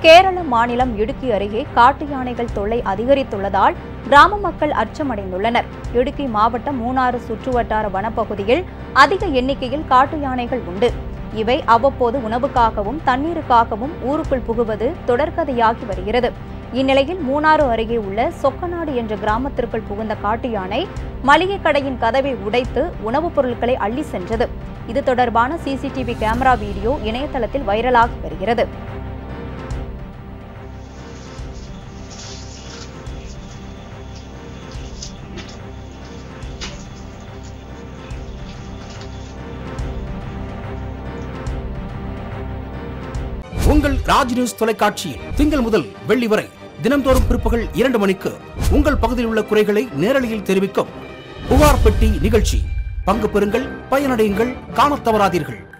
கேரள மாநிலம் இடுக்கி அருகே காட்டு யானைகள் தொல்லை அதிகரித்துள்ளதால் கிராம மக்கள் அச்சமடைந்துள்ளனர் இடுக்கி மாவட்டம் மூணாறு சுற்றுவட்டார வனப்பகுதியில் அதிக எண்ணிக்கையில் காட்டு யானைகள் உண்டு இவை அவ்வப்போது உணவுக்காகவும் தண்ணீருக்காகவும் ஊருக்குள் புகுவது தொடர்கதையாகி வருகிறது இந்நிலையில் மூணாறு அருகே உள்ள சொக்கநாடு என்ற கிராமத்திற்குள் புகுந்த காட்டு யானை மளிகை கடையின் கதவை உடைத்து உணவுப் பொருட்களை அள்ளி சென்றது இது தொடர்பான சிசிடிவி கேமரா வீடியோ இணையதளத்தில் வைரலாகி வருகிறது உங்கள் ராஜ் நியூஸ் தொலைக்காட்சியில் திங்கள் முதல் வெள்ளி வரை தினம்தோறும் பிற்பகல் இரண்டு மணிக்கு உங்கள் பகுதியில் உள்ள குறைகளை நேரலையில் தெரிவிக்கும் புகார் பெட்டி நிகழ்ச்சி பங்கு பெறுங்கள் பயனடையுங்கள் காணத் தவறாதீர்கள்